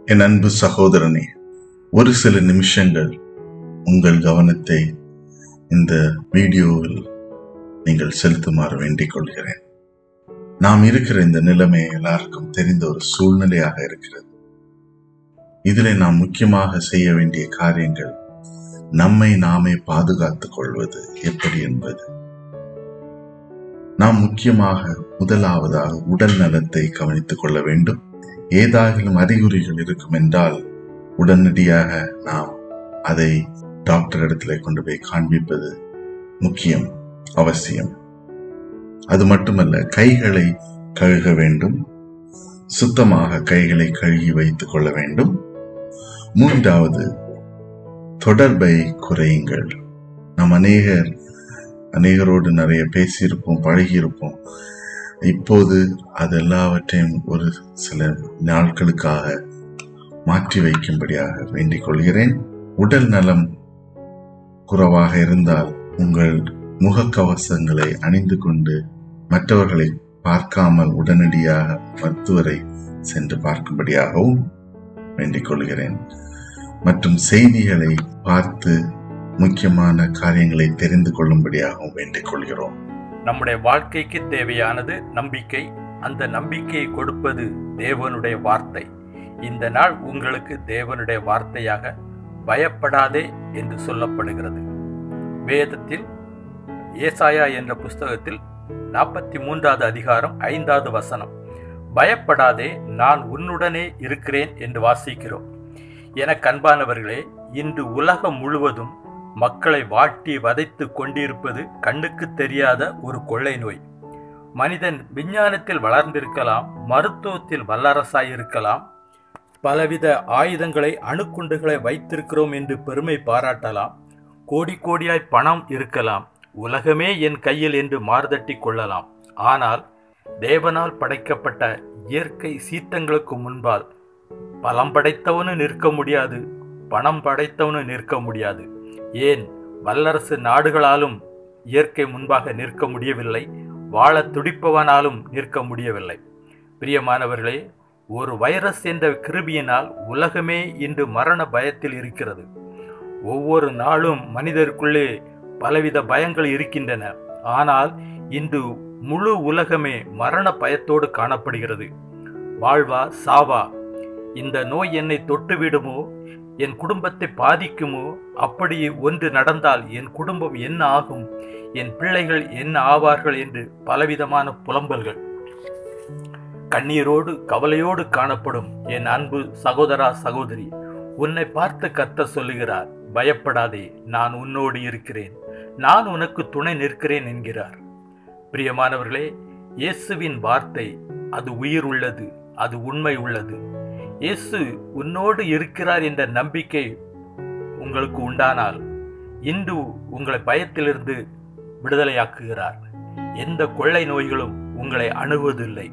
என் அன்பு சகோதரனே ஒரு சில நிமிஷங்கள் உங்கள் கவனத்தை இந்த வீடியோவில் நீங்கள் செலுத்துமாறு வேண்டிக் கொள்கிறேன் நாம் இருக்கிற இந்த நிலைமை எல்லாருக்கும் தெரிந்த ஒரு சூழ்நிலையாக இருக்கிறது இதிலே நாம் முக்கியமாக செய்ய வேண்டிய காரியங்கள் நம்மை நாமே பாதுகாத்துக் கொள்வது எப்படி என்பது நாம் முக்கியமாக முதலாவதாக உடல் நலத்தை கவனித்துக் கொள்ள வேண்டும் ஏதாகிலும் அறிகுறிகள் இருக்கும் என்றால் உடனடியாக நாம் அதை டாக்டர் இடத்துல கொண்டு போய் காண்பிப்பது முக்கியம் அவசியம் அது மட்டுமல்ல கைகளை கழுக வேண்டும் சுத்தமாக கைகளை கழுகி வைத்துக் கொள்ள வேண்டும் மூன்றாவது தொடர்பை குறையுங்கள் நாம் அநேகர் அநேகரோடு நிறைய பேசியிருப்போம் பழகியிருப்போம் இப்போது அது எல்லாவற்றையும் ஒரு சில நாட்களுக்காக மாற்றி வைக்கும்படியாக வேண்டிக் கொள்கிறேன் உடல் நலம் குறைவாக இருந்தால் உங்கள் முகக்கவசங்களை அணிந்து கொண்டு மற்றவர்களை பார்க்காமல் உடனடியாக மருத்துவரை சென்று பார்க்கும்படியாகவும் வேண்டிக் கொள்கிறேன் மற்றும் செய்திகளை பார்த்து முக்கியமான காரியங்களை தெரிந்து கொள்ளும்படியாகவும் வேண்டிக் கொள்கிறோம் நம்முடைய வாழ்க்கைக்கு தேவையானது நம்பிக்கை அந்த நம்பிக்கையை கொடுப்பது தேவனுடைய வார்த்தை இந்த நாள் உங்களுக்கு தேவனுடைய வார்த்தையாக பயப்படாதே என்று சொல்லப்படுகிறது வேதத்தில் ஏசாயா என்ற புஸ்தகத்தில் நாற்பத்தி மூன்றாவது அதிகாரம் ஐந்தாவது வசனம் பயப்படாதே நான் உன்னுடனே இருக்கிறேன் என்று வாசிக்கிறோம் என கண்பானவர்களே இன்று உலகம் முழுவதும் மக்களை வாட்டி வதைத்து கொண்டிருப்பது கண்ணுக்கு தெரியாத ஒரு கொள்ளை நோய் மனிதன் விஞ்ஞானத்தில் வளர்ந்திருக்கலாம் மருத்துவத்தில் வல்லரசாயிருக்கலாம் பலவித ஆயுதங்களை அணுக்குண்டுகளை வைத்திருக்கிறோம் என்று பெருமை பாராட்டலாம் கோடி கோடியாய் பணம் இருக்கலாம் உலகமே என் கையில் என்று மார்தட்டி கொள்ளலாம் ஆனால் தேவனால் படைக்கப்பட்ட இயற்கை சீத்தங்களுக்கு முன்பால் பலம் படைத்தவனு நிற்க முடியாது பணம் படைத்தவனு நிற்க முடியாது ஏன் வல்லரசு நாடுகளாலும் இயற்கை முன்பாக நிற்க முடியவில்லை வாழ துடிப்பவனாலும் நிற்க முடியவில்லை பிரியமானவர்களே ஒரு வைரஸ் என்ற கிருபியினால் உலகமே இன்று மரண பயத்தில் இருக்கிறது ஒவ்வொரு நாளும் மனிதருக்குள்ளே பலவித பயங்கள் இருக்கின்றன ஆனால் இன்று முழு உலகமே மரண பயத்தோடு காணப்படுகிறது வாழ்வா சாவா இந்த நோய் என்னை தொட்டுவிடுமோ என் குடும்பத்தை பாதிக்குமோ அப்படி ஒன்று நடந்தால் என் குடும்பம் என்ன ஆகும் என் பிள்ளைகள் என்ன ஆவார்கள் என்று பலவிதமான புலம்பல்கள் கண்ணீரோடு கவலையோடு காணப்படும் என் அன்பு சகோதரா சகோதரி உன்னை பார்த்து கத்த சொல்லுகிறார் பயப்படாதே நான் உன்னோடு இருக்கிறேன் நான் உனக்கு துணை நிற்கிறேன் என்கிறார் பிரியமானவர்களே இயேசுவின் வார்த்தை அது உயிர் உள்ளது அது உண்மை உள்ளது இயேசு உன்னோடு இருக்கிறார் என்ற நம்பிக்கை உங்களுக்கு உண்டானால் இன்று உங்களை பயத்திலிருந்து விடுதலையாக்குகிறார் எந்த கொள்ளை நோய்களும் உங்களை அணுகுவதில்லை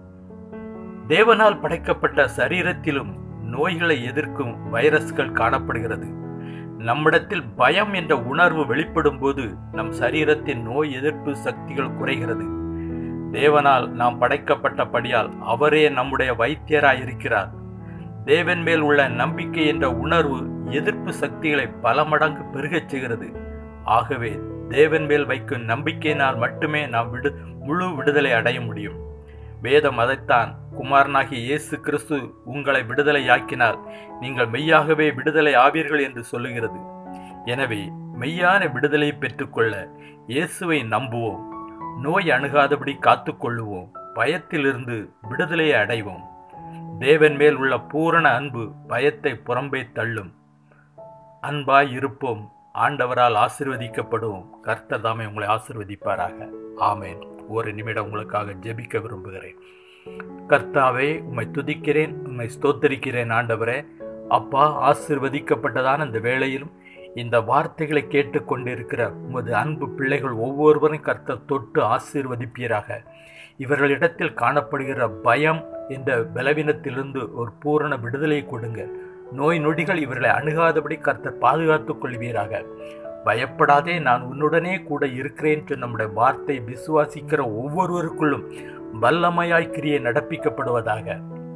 தேவனால் படைக்கப்பட்ட சரீரத்திலும் நோய்களை எதிர்க்கும் வைரஸ்கள் காணப்படுகிறது நம்மிடத்தில் பயம் என்ற உணர்வு வெளிப்படும் போது நம் சரீரத்தின் நோய் எதிர்ப்பு சக்திகள் குறைகிறது தேவனால் நாம் படைக்கப்பட்டபடியால் அவரே நம்முடைய வைத்தியராய் இருக்கிறார் தேவன் மேல் உள்ள நம்பிக்கை என்ற உணர்வு எதிர்ப்பு சக்திகளை பல மடங்கு பெருகச் செய்கிறது ஆகவே தேவன் மேல் வைக்கும் நம்பிக்கையினால் மட்டுமே நாம் விடு முழு விடுதலை அடைய முடியும் வேதம் அதைத்தான் குமாரனாகிய இயேசு கிறிஸ்து உங்களை விடுதலையாக்கினால் நீங்கள் மெய்யாகவே விடுதலை ஆவீர்கள் என்று சொல்லுகிறது எனவே மெய்யான விடுதலையை பெற்றுக்கொள்ள இயேசுவை நம்புவோம் நோய் அணுகாதபடி காத்துக்கொள்ளுவோம் பயத்திலிருந்து விடுதலையை அடைவோம் தேவன் மேல் உள்ள பூரண அன்பு பயத்தை புறம்பே தள்ளும் அன்பாய் இருப்போம் ஆண்டவரால் ஆசிர்வதிக்கப்படுவோம் கர்த்தர் தாமே உங்களை ஆசிர்வதிப்பாராக ஆமேன் ஒரு நிமிடம் உங்களுக்காக ஜெபிக்க விரும்புகிறேன் கர்த்தாவே உம்மை துதிக்கிறேன் உம்மை ஸ்தோத்தரிக்கிறேன் ஆண்டவரே அப்பா ஆசிர்வதிக்கப்பட்டதான இந்த வேளையிலும் இந்த வார்த்தைகளை கேட்டுக்கொண்டிருக்கிற உமது அன்பு பிள்ளைகள் ஒவ்வொருவரும் கர்த்தர் தொட்டு ஆசீர்வதிப்பீராக இவர்களிடத்தில் காணப்படுகிற பயம் என்ற பலவீனத்திலிருந்து ஒரு பூரண விடுதலை கொடுங்க நோய் நொடிகள் இவர்களை அணுகாதபடி கர்த்தர் பாதுகாத்துக் கொள்வீராக பயப்படாதே நான் உன்னுடனே கூட இருக்கிறேன் என்று நம்முடைய வார்த்தை விசுவாசிக்கிற ஒவ்வொருவருக்குள்ளும் வல்லமையாய் கிரியை நடப்பிக்கப்படுவதாக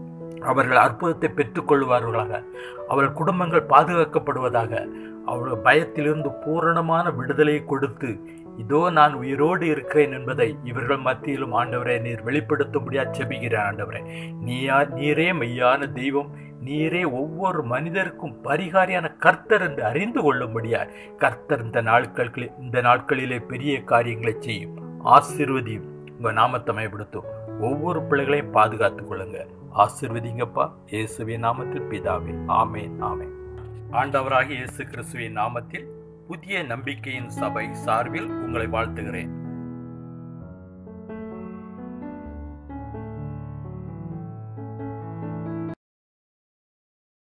அவர்கள் அற்புதத்தை பெற்றுக்கொள்வார்களாக அவர்கள் குடும்பங்கள் பாதுகாக்கப்படுவதாக அவர்கள் பயத்திலிருந்து பூரணமான விடுதலை கொடுத்து இதோ நான் உயிரோடு இருக்கிறேன் என்பதை இவர்கள் மத்தியிலும் ஆண்டவரை நீர் வெளிப்படுத்தும்படியா செபிக்கிறேன் ஆண்டவரே நீயா நீரே மெய்யான தெய்வம் நீரே ஒவ்வொரு மனிதருக்கும் பரிகாரியான கர்த்தர் என்று அறிந்து கொள்ளும்படியா கர்த்தர் இந்த நாட்களில் இந்த நாட்களிலே பெரிய காரியங்களை செய்யும் ஆசிர்வதியும் உங்க நாமத்தை மயப்படுத்தும் ஒவ்வொரு பிள்ளைகளையும் பாதுகாத்துக் கொள்ளுங்க ஆசிர்வதிங்கப்பா இயேசுவின் நாமத்தில் பிதாவே ஆமேன் ஆமேன் ஆண்டவராகிய இயேசு கிறிஸ்துவின் நாமத்தில் புதிய நம்பிக்கையின் சபை சார்பில் உங்களை வாழ்த்துகிறேன்